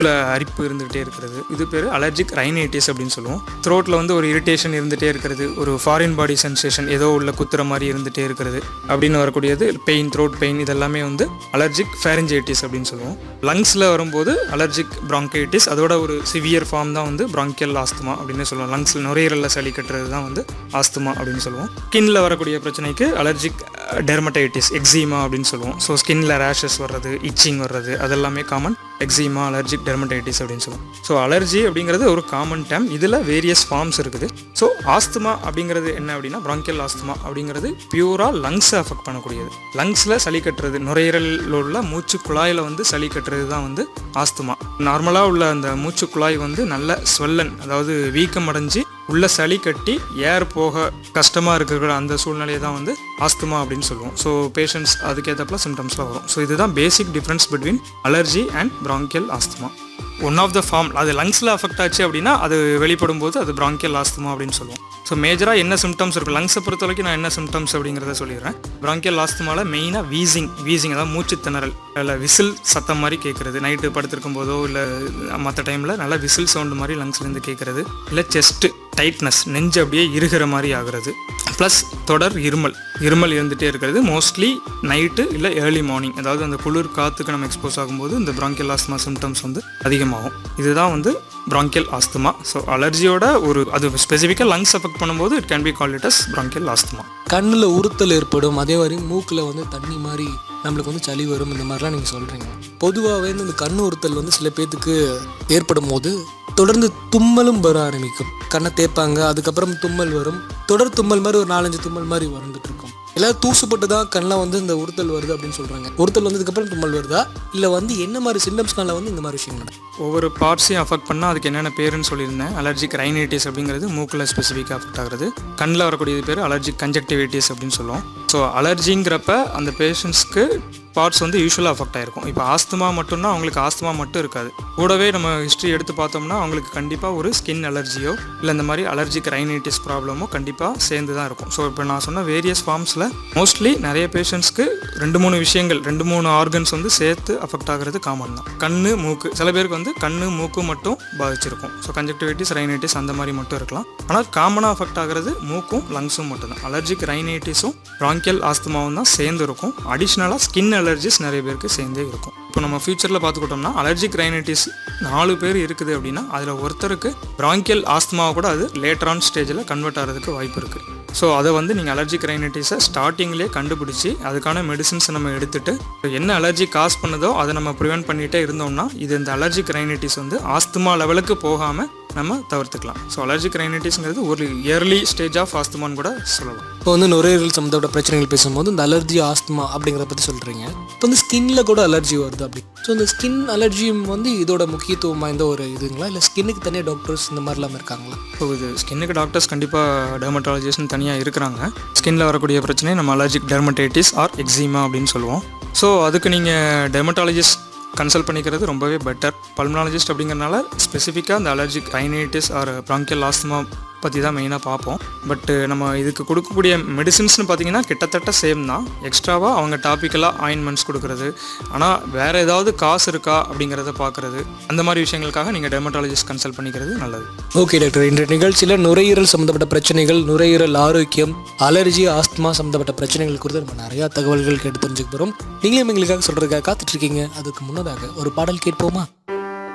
இல்லை அரிப்பு இருந்துகிட்டே இருக்கிறது இது பேர் அலர்ஜிக் ரைனைட்டிஸ் அப்படின்னு சொல்லுவோம் த்ரோட்டில் வந்து ஒரு இரிட்டேஷன் இருந்துகிட்டே இருக்கிறது ஒரு ஃபாரின் பாடி சென்சேஷன் ஏதோ உள்ள குத்துற மாதிரி இருந்துகிட்டே இருக்கிறது அப்படின்னு வரக்கூடியது பெயின் த்ரோட் பெயின் இதெல்லாமே வந்து அலர்ஜிக் ஃபேரஞ்சைட்டிஸ் அப்படின்னு சொல்லுவோம் லங்ஸில் வரும்போது அலர்ஜிக் bronchitis அதோட ஒரு சிவியர் ஃபார்ம் தான் வந்து bronchial ஆஸ்துமா அப்படின்னு சொல்லுவோம் லங்ஸில் நுரையீரலில் சளி கட்டுறது தான் வந்து ஆஸ்துமா அப்படின்னு சொல்லுவோம் ஸ்கின்ல வரக்கூடிய பிரச்சனைக்கு அலர்ஜிக் டெர்மடைட்டிஸ் எக்ஸிமா அப்படின்னு சொல்லுவோம் ஸோ ஸ்கின்ல ரேஷஸ் வர்றது இச்சிங் வர்றது அதெல்லாமே காமன் எக்ஸிமா அலர்ஜிக் டெர்மடைட்டிஸ் அப்படின்னு சொல்லுவோம் ஸோ அலர்ஜி அப்படிங்கிறது ஒரு காமன் டேம் இதில் வேரியஸ் ஃபார்ம்ஸ் இருக்குது ஸோ ஆஸ்துமா அப்படிங்கிறது என்ன அப்படின்னா bronchial ஆஸ்துமா அப்படிங்கிறது பியூராக லங்ஸை அஃபெக்ட் பண்ணக்கூடியது லங்ஸில் சளி கட்டுறது நுரையீரலில் உள்ள மூச்சு குழாயில் வந்து சளி கட்டுறது தான் வந்து ஆஸ்துமா நார்மலாக உள்ள அந்த மூச்சு குழாய் வந்து நல்ல ஸ்வெல்லன் அதாவது வீக்கம் அடைஞ்சு உள்ள சளி கட்டி ஏர் போக கஷ்டமாக இருக்கிற அந்த சூழ்நிலையை தான் வந்து ஆஸ்துமா அப்படின்னு சொல்லுவோம் ஸோ பேஷண்ட்ஸ் அதுக்கேற்றப்பல சிம்டம்ஸ்லாம் வரும் ஸோ இதுதான் basic difference between allergy and bronchial asthma one of the form அது லங்ஸில் அஃபெக்ட் ஆச்சு அப்படின்னா அது வெளிப்படும் போது அது bronchial ஆஸ்துமா அப்படின்னு சொல்லுவோம் ஸோ மேஜராக என்ன சிம்டம்ஸ் இருக்கும் லங்ஸை பொறுத்த வரைக்கும் நான் என்ன சிம்டம்ஸ் அப்படிங்கிறத சொல்லிடுறேன் bronchial ஆஸ்துமாவில் மெயினாக வீசிங் வீசிங் அதாவது மூச்சு திணறல் இல்லை விசில் சத்தம் மாதிரி கேட்குறது நைட்டு படுத்திருக்கும் போதோ இல்லை மற்ற டைமில் நல்லா விசில் சவுண்டு மாதிரி லங்ஸ்லேருந்து கேட்குறது இல்லை செஸ்ட்டு டைட்னஸ் நெஞ்சு அப்படியே இருகிற மாதிரி ஆகுறது ப்ளஸ் தொடர் இருமல் இருமல் இருந்துகிட்டே இருக்கிறது மோஸ்ட்லி நைட்டு இல்லை ஏர்லி மார்னிங் அதாவது அந்த குளிர் காற்றுக்கு நம்ம எக்ஸ்போஸ் ஆகும்போது இந்த bronchial ஆஸ்துமா சிம்டம்ஸ் வந்து அதிகமாகும் இதுதான் வந்து bronchial ஆஸ்துமா ஸோ அலர்ஜியோட ஒரு அது ஸ்பெசிஃபிக்காக லங்ஸ் அஃபெக்ட் பண்ணும்போது it can be call it as bronchial asthma கண்ணில் உறுத்தல் ஏற்படும் அதே மாதிரி மூக்கில் வந்து தண்ணி மாதிரி நம்மளுக்கு வந்து சளி வரும் இந்த மாதிரிலாம் நீங்கள் சொல்கிறீங்க பொதுவாகவே இந்த கண் உறுத்தல் வந்து சில பேர்த்துக்கு ஏற்படும் போது தொடர்ந்து தும்மலும் வர ஆரம்பிக்கும் கண்ணை தேய்ப்பாங்க அதுக்கப்புறம் தும்மல் வரும் தொடர் தும்மல் மாதிரி ஒரு நாலஞ்சு தும்மல் மாதிரி வந்துட்டு இருக்கும் எல்லாம் தூசுப்பட்டு தான் கண்ணில் வந்து இந்த உறுத்தல் வருது அப்படின்னு சொல்கிறாங்க உறுத்தல் வந்ததுக்கப்புறம் தும்மல் வருதா இல்லை வந்து என்ன மாதிரி சிம்டம்ஸ்னால வந்து இந்த மாதிரி விஷயம் நடக்கும் ஒவ்வொரு பார்ட்ஸையும் அஃபெக்ட் பண்ணால் அதுக்கு என்னென்ன பேருன்னு சொல்லியிருந்தேன் அலர்ஜிக் ரைனைட்டிஸ் அப்படிங்கிறது மூக்கில் ஸ்பெசிஃபிக்காக அஃபெக்ட் ஆகுறது கண்ணில் வரக்கூடியது பேர் அலர்ஜிக் கன்ஜக்டிவிட்டிஸ் அப்படின்னு சொல்லுவோம் ஸோ அலர்ஜிங்கிறப்ப அந்த பேஷண்ட்ஸ்க்கு பார்ட்ஸ் வந்து யூஸ்வலாக அஃபெக்ட் ஆயிருக்கும் இப்போ ஆஸ்துமா மட்டும்னா அவங்களுக்கு ஆஸ்துமா மட்டும் இருக்காது கூடவே நம்ம ஹிஸ்ட்ரி எடுத்து பார்த்தோம்னா அவங்களுக்கு கண்டிப்பாக ஒரு ஸ்கின் அலர்ஜியோ இல்லை இந்த மாதிரி அலர்ஜிக் ரைனைட்டிஸ் ப்ராப்ளமோ கண்டிப்பாக சேர்ந்து தான் இருக்கும் ஸோ இப்போ நான் சொன்ன வேரியஸ் ஃபார்ம்ஸில் மோஸ்ட்லி நிறைய பேஷண்ட்ஸ்க்கு ரெண்டு மூணு விஷயங்கள் ரெண்டு மூணு ஆர்கன்ஸ் வந்து சேர்த்து அஃபெக்ட் ஆகிறது காமன் தான் கண்ணு மூக்கு சில பேருக்கு வந்து கண்ணு மூக்கு மட்டும் பாதிச்சிருக்கும் ஸோ கன்ஜக்டிவிட்டிஸ் ரைனைட்டிஸ் அந்த மாதிரி மட்டும் இருக்கலாம் ஆனால் காமனாக அஃபெக்ட் ஆகிறது மூக்கும் லங்ஸும் மட்டும்தான் அலர்ஜிக் ரைனைட்டிஸும் bronchial ஆஸ்துமாவும் தான் சேர்ந்து இருக்கும் அடிஷ்னலாக ஸ்கின் அலர்ஜிஸ் நிறைய பேருக்கு சேர்ந்தே இருக்கும் இப்போ நம்ம ஃபியூச்சரில் பார்த்துக்கிட்டோம்னா அலர்ஜிக் ரைனைட்டிஸ் நாலு பேர் இருக்குது அப்படின்னா அதில் ஒருத்தருக்கு bronchial ஆஸ்துமாவை கூட அது லேட்டரான் ஸ்டேஜில் கன்வெர்ட் ஆகிறதுக்கு வாய்ப்பு இருக்குது ஸோ அதை வந்து நீங்கள் அலர்ஜிக் ரைனைட்டிஸை ஸ்டார்டிங்லேயே கண்டுபிடிச்சி அதுக்கான மெடிசின்ஸை நம்ம எடுத்துட்டு என்ன அலர்ஜி காஸ் பண்ணுதோ அதை நம்ம ப்ரிவென்ட் பண்ணிகிட்டே இருந்தோம்னா இது இந்த அலர்ஜிக் ரைனைட்டிஸ் வந்து ஆஸ்துமா லெவலுக்கு போகாமல் நம்ம தவிர்த்துக்கலாம் ஸோ அலர்ஜிக் ரைனைட்டிஸ்ங்கிறது ஒரு இயர்லி ஸ்டேஜ் ஆஃப் ஆஸ்துமான்னு கூட சொல்லலாம் இப்போ வந்து நுரையீரல் சம்மந்தப்பட்ட பிரச்சனைகள் பேசும்போது இந்த அலர்ஜி ஆஸ்துமா அப்படிங்கிறத பற்றி சொல்கிறீங்க இப்போ வந்து ஸ்கின்ல கூட அலர்ஜி வருது அப்படி ஸோ இந்த ஸ்கின் அலர்ஜியும் வந்து இதோட முக்கியத்துவம் வாய்ந்த ஒரு இதுங்களா இல்லை ஸ்கின்னுக்கு தனியாக டாக்டர்ஸ் இந்த மாதிரிலாம் இருக்காங்களா ஸோ இது ஸ்கின்னுக்கு டாக்டர்ஸ் கண்டிப்பாக டெர்மட்டாலஜிஸ்ட்னு தனியாக இருக்கிறாங்க ஸ்கின்ல வரக்கூடிய பிரச்சனை நம்ம அலர்ஜிக் டெர்மடைட்டிஸ் ஆர் எக்ஸிமா அப்படின்னு சொல்லுவோம் ஸோ அதுக்கு நீங்கள் டெர்மட்டாலஜிஸ்ட் கன்சல்ட் பண்ணிக்கிறது ரொம்பவே பெட்டர் பல்மனாலஜிஸ்ட் அப்படிங்கறனால ஸ்பெசிஃபிக்காக அந்த allergic rhinitis or bronchial asthma பற்றி தான் மெயினாக பார்ப்போம் பட்டு நம்ம இதுக்கு கொடுக்கக்கூடிய மெடிசின்ஸ்னு பார்த்தீங்கன்னா கிட்டத்தட்ட சேம் தான் எக்ஸ்ட்ராவாக அவங்க டாப்பிக்கலாக ஆயின்மெண்ட்ஸ் கொடுக்குறது ஆனால் வேறு ஏதாவது காசு இருக்கா அப்படிங்கிறத பார்க்குறது அந்த மாதிரி விஷயங்களுக்காக நீங்கள் டெர்மட்டாலஜிஸ்ட் கன்சல்ட் பண்ணிக்கிறது நல்லது ஓகே டாக்டர் இன்றைய நிகழ்ச்சியில் நுரையீரல் சம்மந்தப்பட்ட பிரச்சனைகள் நுரையீரல் ஆரோக்கியம் அலர்ஜி ஆஸ்துமா சம்மந்தப்பட்ட பிரச்சனைகள் குறித்து நம்ம நிறையா தகவல்கள் கேட்டு தெரிஞ்சுக்க போகிறோம் நீங்களும் எங்களுக்காக சொல்கிறதுக்காக காத்துட்ருக்கீங்க அதுக்கு முன்னதாக ஒரு பாடல் கேட்போமா